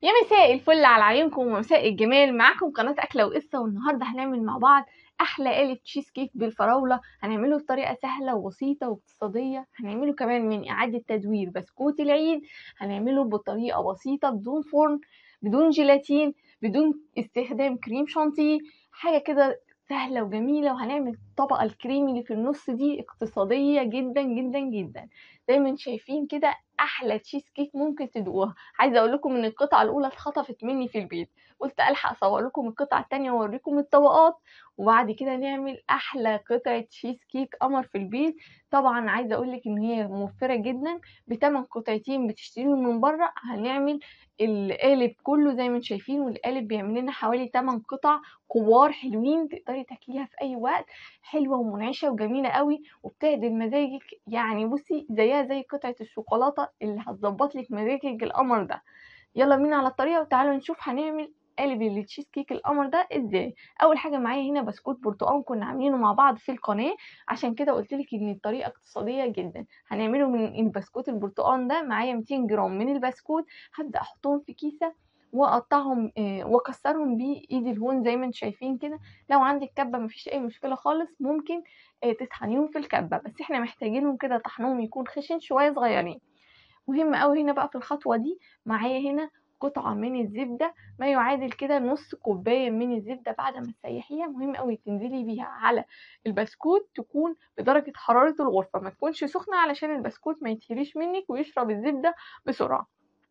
يا مساء الفل على عيونكم ومساء الجمال معاكم قناة أكلة وقصة والنهاردة هنعمل مع بعض أحلى قالب تشيز كيك بالفراولة هنعمله بطريقة سهلة وبسيطة واقتصادية هنعمله كمان من إعادة تدوير بسكوت العيد هنعمله بطريقة بسيطة بدون فرن بدون جيلاتين بدون استخدام كريم شانتيه حاجة كده سهلة وجميلة وهنعمل الطبقة الكريمي اللي في النص دي اقتصادية جدا جدا جدا زي ما انتم شايفين كده احلى تشيز كيك ممكن تدوقوها عايزه اقول لكم ان القطعه الاولى اتخطفت مني في البيت قلت الحق اصور لكم القطعه التانية واوريكم الطبقات وبعد كده نعمل احلى قطعه تشيز كيك قمر في البيت طبعا عايزه اقول لك ان هي موفره جدا بتمن قطعتين بتشتريهم من بره هنعمل القالب كله زي ما انتم شايفين والقالب بيعمل لنا حوالي 8 قطع كبار حلوين تقدري تاكليها في اي وقت حلوه ومنعشه وجميله قوي وبتعدل مزاجك يعني بصي زيها زي قطعه الشوكولاته اللي هتظبط لك مزاجك القمر ده يلا بينا على الطريقه وتعالوا نشوف هنعمل قالب التشيز كيك القمر ده ازاي اول حاجه معايا هنا بسكوت برتقال كنا عاملينه مع بعض في القناه عشان كده قلت لك ان الطريقه اقتصاديه جدا هنعمله من البسكوت البرتقال ده معايا 200 جرام من البسكوت هبدا احطهم في كيسه واقطعهم واكسرهم بايدي الهون زي ما انتم شايفين كده لو عندك كبه مفيش اي مشكله خالص ممكن تطحنيهم في الكبه بس احنا محتاجينهم كده طحنهم يكون خشن شويه صغيرين مهم قوي هنا بقى في الخطوه دي معايا هنا قطعة من الزبدة ما يعادل كده نص كوباية من الزبدة بعد ما تسيحيها مهم قوي تنزلي بيها على البسكوت تكون بدرجة حرارة الغرفة ما تكونش سخنة علشان البسكوت ما يتهريش منك ويشرب الزبدة بسرعة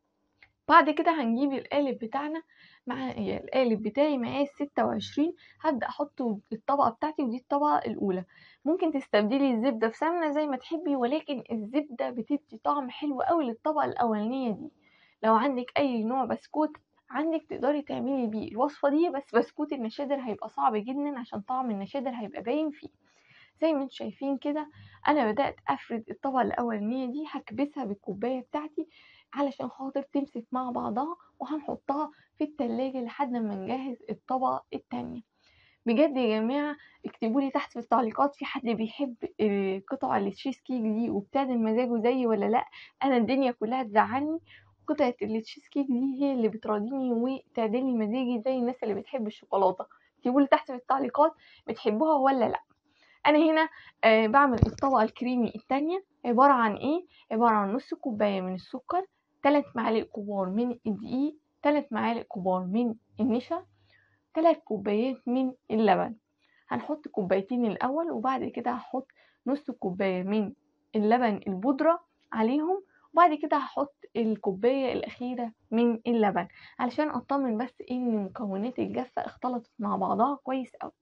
بعد كده هنجيب القالب بتاعنا مع القالب بتاعي مقاس ستة وعشرين هبدأ احطه الطبقة بتاعتي ودي الطبقة الأولى ممكن تستبدلي الزبدة بسمنة زي ما تحبي ولكن الزبدة بتدي طعم حلو قوي للطبقة الأولانية دي لو عندك أي نوع بسكوت عندك تقدري تعملي بيه الوصفة دي بس بسكوت النشادر هيبقى صعب جدا عشان طعم النشادر هيبقى باين فيه زي ما انتم شايفين كده انا بدأت افرد الطبقة الأولانية دي هكبسها بالكوباية بتاعتي علشان خاطر تمسك مع بعضها وهنحطها في التلاجة لحد ما نجهز الطبقة التانية بجد يا جماعة اكتبوا لي تحت في التعليقات في حد بيحب قطع التشيز كيك دي وبتعدل مزاجه زيي ولا لا انا الدنيا كلها تزعلني قطعة التشيز كيك دي هي اللي بتراضيني وتعدلي مزاجي زي الناس اللي بتحب الشوكولاتة اكتبوا لي تحت في التعليقات بتحبوها ولا لا انا هنا آه بعمل الطبقة الكريمي التانية عبارة عن ايه عبارة عن نص كوباية من السكر 3 معالق كبار من الدقيق 3 معالق كبار من النشا 3 كوبايات من اللبن هنحط كوبايتين الاول وبعد كده هحط نص كوبايه من اللبن البودره عليهم وبعد كده هحط الكوبايه الاخيره من اللبن علشان اطمن بس ان مكونات الجافه اختلطت مع بعضها كويس قوي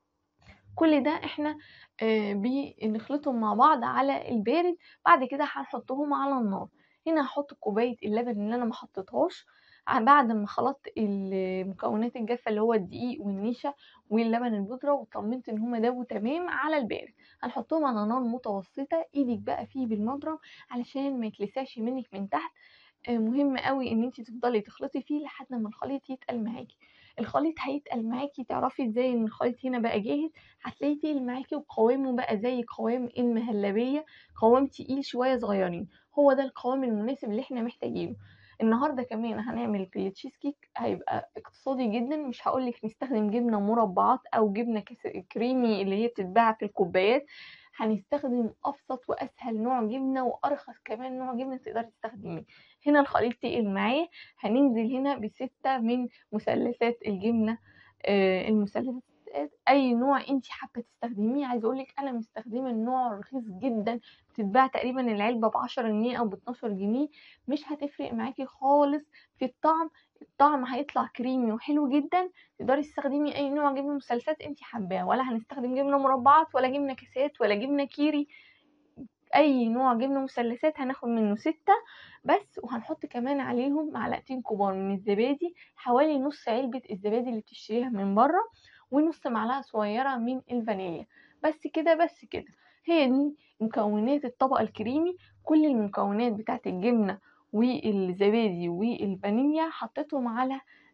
كل ده احنا آه بنخلطهم مع بعض على البارد بعد كده هنحطهم على النار هنا هحط كوبايه اللبن اللي انا ما حطيتهاش بعد ما خلطت المكونات الجافه اللي هو الدقيق والنشا واللبن البودره وطمنت ان هما دابوا تمام على البارد هنحطهم على نار متوسطه ايدك بقى فيه بالمضرب علشان ما يتلسعش منك من تحت مهم قوي ان انت تفضلي تخلطي فيه لحد ما الخليط يتقل معاكي الخليط هيتقل معاكي تعرفي ازاي ان الخليط هنا بقى جاهز هتلاقيه تقل معاكي وقوامه بقى زي قوام المهلبيه قوام تقيل شويه صغيرين هو ده القوام المناسب اللي احنا محتاجينه النهارده كمان هنعمل في التشيز كيك هيبقى اقتصادي جدا مش هقولك نستخدم جبنه مربعات او جبنه كريمي اللي هي بتتباع في الكوبايات هنستخدم ابسط واسهل نوع جبنه وارخص كمان نوع جبنه تقدري تستخدميه هنا الخليط تقل معاه هننزل هنا بستة من مثلثات الجبنه آه المثلثات اي نوع انت حابه تستخدميه عايزه اقولك انا مستخدمه النوع رخيص جدا بتتباع تقريبا العلبه بعشرة جنيه او باتناشر جنيه مش هتفرق معاكي خالص في الطعم الطعم هيطلع كريمي وحلو جدا تقدري تستخدمي اي نوع جبنه مثلثات انت حباه ولا هنستخدم جبنه مربعات ولا جبنه كاسات ولا جبنه كيري اي نوع جبنه مثلثات هناخد منه ستة بس وهنحط كمان عليهم معلقتين كبار من الزبادي حوالي نص علبه الزبادي اللي بتشتريها من بره ونص معلقه صغيره من الفانيليا بس كده بس كده هي دي مكونات الطبق الكريمي كل المكونات بتاعت الجبنه والزبادي والفانيليا حطيتهم على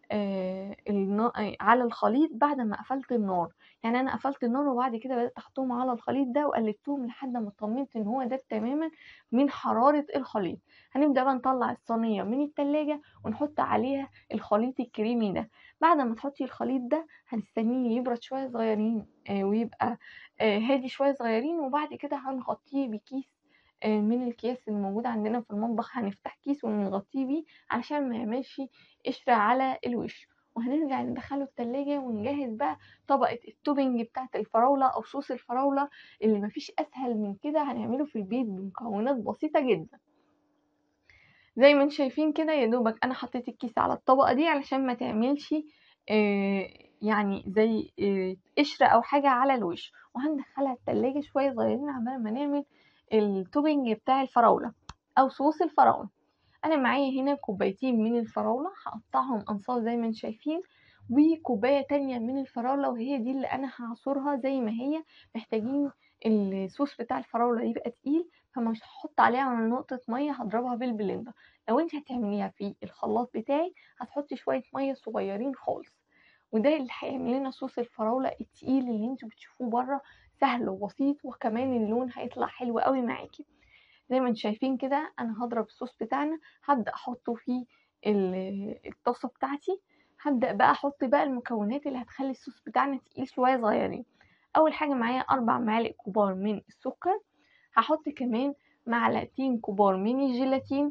آه النا... على الخليط بعد ما قفلت النار يعني انا قفلت النار وبعد كده بدات احطهم على الخليط ده وقلبتهم لحد ما اطمنت ان هو داب تماما من حراره الخليط هنبدا بقى نطلع الصينيه من التلاجة ونحط عليها الخليط الكريمي ده بعد ما تحطي الخليط ده هنستنيه يبرد شويه صغيرين آه ويبقى آه هادي شويه صغيرين وبعد كده هنغطيه بكيس من الأكياس اللي موجودة عندنا في المطبخ هنفتح كيس ونغطيه بيه علشان ما يعملش قشرة على الوش وهنرجع ندخله التلاجة ونجهز بقى طبقة التوبينج بتاعة الفراولة أو صوص الفراولة اللي مفيش أسهل من كده هنعمله في البيت بمكونات بسيطة جدا زي ما انتم شايفين كده يا دوبك انا حطيت الكيس على الطبقة دي علشان ما تعملش آه يعني زي آه قشرة او حاجة على الوش وهندخلها التلاجة شوية صغيرين عمال ما نعمل التوبينج بتاع الفراولة أو صوص الفراولة أنا معايا هنا كوبايتين من الفراولة هقطعهم أنصاف زي ما انتم شايفين وكوباية تانية من الفراولة وهي دي اللي أنا هعصرها زي ما هي محتاجين الصوص بتاع الفراولة يبقى تقيل فمش هحط عليها على نقطة مية هضربها بالبلندر لو انت هتعمليها في الخلاط بتاعي هتحطي شوية مية صغيرين خالص وده اللي هيعمل لنا صوص الفراولة التقيل اللي انتوا بتشوفوه بره سهل وبسيط وكمان اللون هيطلع حلو قوي معاكي زي ما انتم شايفين كده انا هضرب الصوص بتاعنا هبدا احطه في الطاسه بتاعتي هبدا بقى احط بقى المكونات اللي هتخلي الصوص بتاعنا تقيل شويه صغيرين اول حاجه معايا اربع معالق كبار من السكر هحط كمان معلقتين كبار من الجيلاتين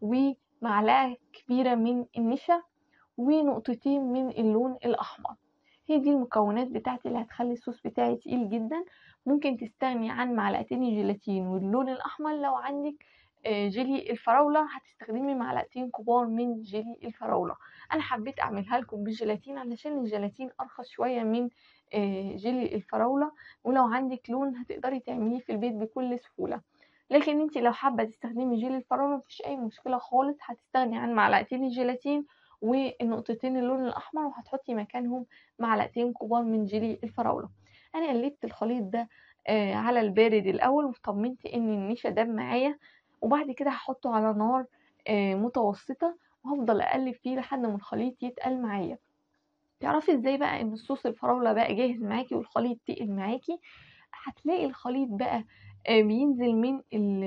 ومعلقه كبيره من النشا ونقطتين من اللون الاحمر هي دي المكونات بتاعتي اللي هتخلي الصوص بتاعي تقيل جدا ممكن تستغني عن معلقتين الجيلاتين واللون الاحمر لو عندك جيلي الفراولة هتستخدمي معلقتين كبار من جيلي الفراولة انا حبيت اعملها لكم بالجيلاتين علشان الجيلاتين ارخص شوية من جيلي الفراولة ولو عندك لون هتقدري تعمليه في البيت بكل سهولة لكن انت لو حابة تستخدمي جيلي الفراولة مفيش اي مشكلة خالص هتستغني عن معلقتين الجيلاتين ونقطتين اللون الاحمر وهتحطي مكانهم معلقتين كبار من جيلي الفراوله انا قلبت الخليط ده آه على البارد الاول وطمنت ان النشا داب معايا وبعد كده هحطه على نار آه متوسطه وهفضل اقلب فيه لحد ما الخليط يتقل معايا تعرفي ازاي بقى ان الصوص الفراوله بقى جاهز معاكي والخليط تقل معاكي هتلاقي الخليط بقى آه بينزل من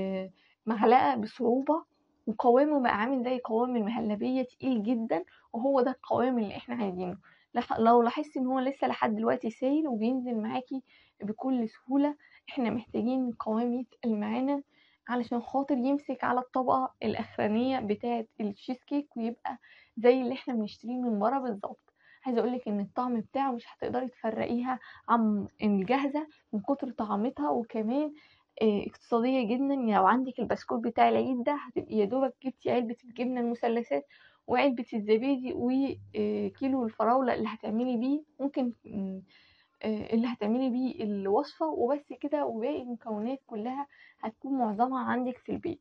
المعلقه بصعوبه وقوامه بقى عامل زي قوام المهلبية تقيل جدا وهو ده القوام اللي احنا عايزينه لو لاحظتي ان هو لسه لحد دلوقتي سايل وبينزل معاكي بكل سهولة احنا محتاجين قوام يتقل معانا علشان خاطر يمسك على الطبقة الاخرانية بتاعة التشيز كيك ويبقى زي اللي احنا بنشتريه من بره بالظبط عايزه اقولك ان الطعم بتاعه مش هتقدري تفرقيها عن الجاهزه من كتر طعمتها وكمان اقتصاديه جدا لو عندك البسكوت بتاع العيد ده هتبقي يا دوبك جبتي علبه الجبنه المثلثات وعلبه الزبادي وكيلو الفراوله اللي هتعملي بيه ممكن اللي هتعملي بيه الوصفه وبس كده وباقي المكونات كلها هتكون معظمها عندك في البيت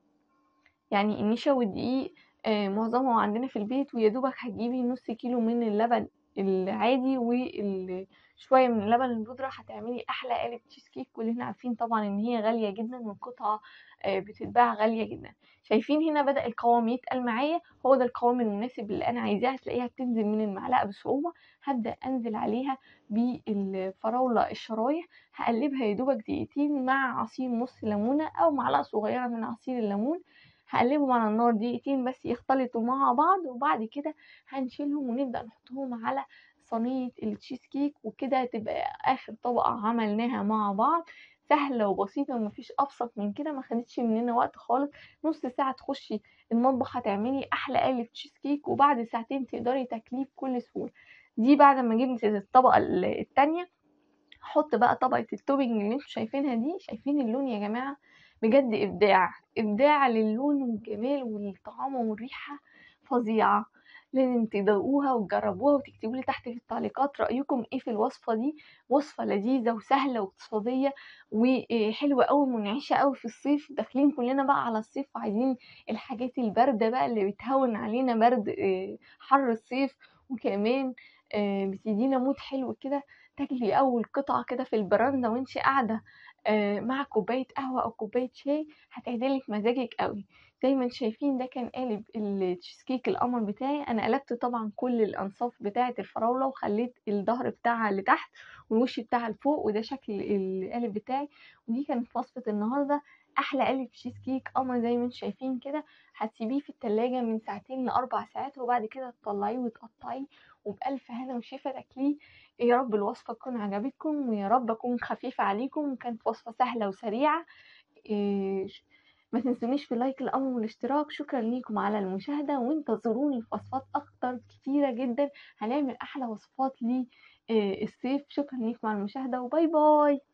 يعني النشا والدقيق معظمها عندنا في البيت ويا دوبك هتجيبي نص كيلو من اللبن العادي وشويه من اللبن البودره هتعملي احلى قالب تشيز كيك كلنا عارفين طبعا ان هي غاليه جدا والقطعه بتتباع غاليه جدا شايفين هنا بدا القوام يتقل معايا هو ده القوام المناسب اللي انا عايزاه هتلاقيها بتنزل من المعلقه بصعوبه هبدا انزل عليها بالفراوله الشرايح هقلبها يا دوبك دقيقتين مع عصير نص ليمونه او معلقه صغيره من عصير الليمون هقلبهم على النار دقيقتين بس يختلطوا مع بعض وبعد كده هنشيلهم ونبدأ نحطهم على صينية التشيز كيك وكده تبقى آخر طبقة عملناها مع بعض سهلة وبسيطة ومفيش أبسط من كده ما خدتش مننا وقت خالص نص ساعة تخشي المطبخ هتعملي أحلى قالب تشيز كيك وبعد ساعتين تقدري تاكليه بكل سهولة دي بعد ما جبت الطبقة التانية هحط بقى طبقة التوبينج اللي انتوا شايفينها دي شايفين اللون يا جماعة بجد إبداع إبداع للون والجمال والطعام والريحة فظيعة لازم تدوقوها وتجربوها وتكتبوا لي تحت في التعليقات رأيكم ايه في الوصفة دي وصفة لذيذة وسهلة واقتصادية وحلوة قوي منعشة قوي في الصيف داخلين كلنا بقى على الصيف وعايزين الحاجات الباردة بقى اللي بتهون علينا برد حر الصيف وكمان بتدينا مود حلو كده تاكلي اول قطعة كده في البراندا وانتي قاعدة مع كوباية قهوة أو كوباية شاي هتعدلك مزاجك قوي زي ما انتم شايفين ده كان قالب التشيز كيك القمر بتاعي انا قلبت طبعا كل الانصاف بتاعه الفراوله وخليت الظهر بتاعها لتحت والوش بتاعها لفوق وده شكل القالب بتاعي ودي كانت وصفه النهارده احلى قالب تشيز كيك قمر زي ما انتم شايفين كده هتسيبيه في التلاجة من ساعتين لاربع ساعات وبعد كده تطلعيه وتقطعيه وبألف هنا وشفا تاكليه يا رب الوصفة تكون عجبتكم ويا رب أكون خفيفة عليكم وكانت وصفة سهلة وسريعة إيه ما تنسونيش في اللايك الأمر والاشتراك شكرا ليكم على المشاهدة وانتظروني في وصفات أكتر كتيرة جدا هنعمل أحلى وصفات للصيف شكرا ليكم على المشاهدة وباي باي